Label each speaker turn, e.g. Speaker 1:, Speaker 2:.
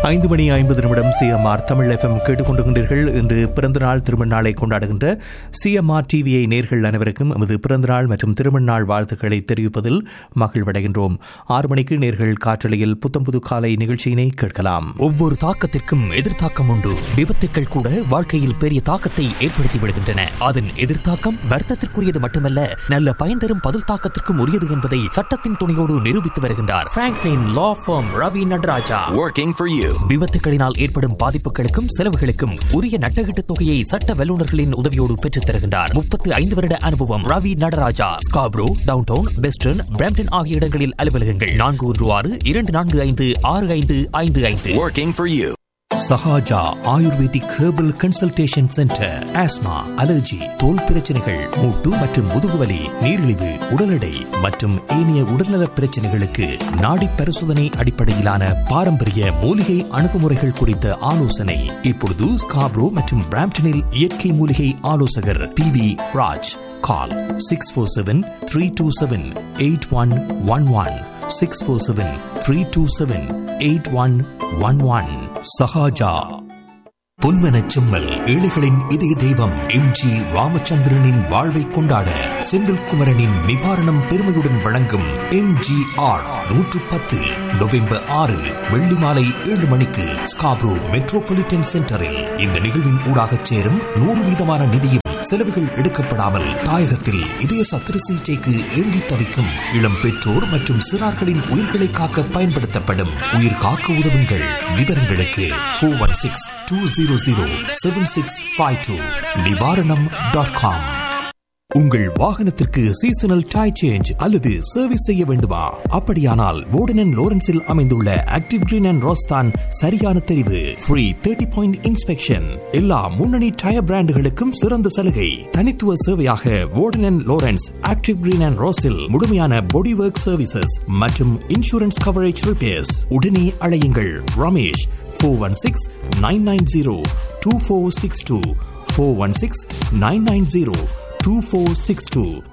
Speaker 1: ஐந்து மணி ஐம்பது நிமிடம் சிஎம்ஆர் தமிழ் எஃப்எம் கேட்டுக்கொண்டிருக்கின்றீர்கள் இன்று பிறந்தநாள் திருமணநாளை கொண்டாடுகின்ற சிஎம்ஆர் டிவிஐ நேர்கள் அனைவருக்கும் எமது பிறந்தநாள் மற்றும் திருமணநாள் வாழ்த்துக்களை தெரிவிப்பதில் மகிழ்வடைகின்றோம் ஆறு மணிக்கு நேர்கள் காற்றலையில் புத்தம் புது காலை நிகழ்ச்சியினை கேட்கலாம்
Speaker 2: ஒவ்வொரு தாக்கத்திற்கும் எதிர்த்தாக்கம் உண்டு விபத்துக்கள் கூட வாழ்க்கையில் பெரிய தாக்கத்தை ஏற்படுத்தி விடுகின்றன அதன் எதிர்த்தாக்கம் வருத்தத்திற்குரியது மட்டுமல்ல நல்ல பயன் தரும் பதில் தாக்கத்திற்கும் உரியது என்பதை சட்டத்தின் துணையோடு நிரூபித்து வருகின்றார் Franklin law firm Ravi Nadaraja
Speaker 3: Working for you.
Speaker 2: விபத்துகளினால் ஏற்படும் பாதிப்புகளுக்கும் செலவுகளுக்கும் உரிய நட்டகீட்டு தொகையை சட்ட வல்லுநர்களின் உதவியோடு பெற்றுத் தருகின்றார் முப்பத்து ஐந்து வருட அனுபவம் Ravi Nadaraja Scarborough downtown western Brampton ஆகிய இடங்களில் அலுவலகங்கள் நான்கு ஒன்று ஆறு இரண்டு நான்கு ஐந்து ஆறு ஐந்து ஐந்து ஐந்து
Speaker 3: Working for you.
Speaker 1: Sahaja ayurvedic herbal consultation centre asthma allergy தோல் பிரச்சனைகள் மூட்டு மற்றும் முதுகுவலி நீரிழிவு உடல் எடை மற்றும் ஏனைய உடல்நல பிரச்சனைகளுக்கு நாடி பரிசோதனை அடிப்படையிலான பாரம்பரிய மூலிகை அணுகுமுறைகள் குறித்த ஆலோசனை இப்பொழுது ஸ்காப்ரோ மற்றும் பிராம்டனில் இயற்கை மூலிகை ஆலோசகர் P V Raj call six four seven three two seven eight one one one six four seven three two seven eight one one one Sahaja பொன்மனச் செம்மல் ஏழைகளின் இதய தெய்வம் எம் ஜி ராமச்சந்திரனின் வாழ்வை கொண்டாட செந்தில்குமரனின் நிவாரணம் பெருமையுடன் வழங்கும் எம் ஜி ஆர் நூற்று பத்து நவம்பர் ஆறு வெள்ளி மாலை ஏழு மணிக்கு ஸ்காப்ரோ மெட்ரோபாலிட்டன் சென்டரில் இந்த நிகழ்வின் ஊடாக சேரும் நூறு வீதமான நிதியும் செலவுகள் எடுக்கப்படாமல் தாயகத்தில் இதய சத்திர சிகிச்சைக்கு ஏங்கி தவிக்கும் இளம் பெற்றோர் மற்றும் சிறார்களின் உயிர்களை காக்க பயன்படுத்தப்படும் உயிர் காக்க உதவுங்கள் விவரங்களுக்கு four one six two zero zero seven six five two நிவாரணம் டாட் காம் உங்கள் வாகனத்திற்கு சீசனல் டை சேஞ்ச் அல்லது சர்வீஸ் செய்ய வேண்டுமா அப்படியானால் வோர்டன் லோரன்ஸில் அமைந்துள்ள ஆக்டிவ் கிரீன் அண்ட் ரோஸ்தான் சரியான தெரிவு ஃப்ரீ தேர்ட்டி பாயிண்ட் இன்ஸ்பெக்ஷன் எல்லா முன்னணி டயர் பிராண்டுகளுக்கும் சிறந்த சலுகை தனித்துவ சேவையாக Warden Lawrence active green and ரோஸில் முழுமையான பாடி ஒர்க் சர்வீசஸ் மற்றும் இன்சூரன்ஸ் கவரேஜ் ரிப்பேர்ஸ் உடனே அழையுங்கள் Ramesh four one six nine nine zero two four six two four one six nine nine zero 2462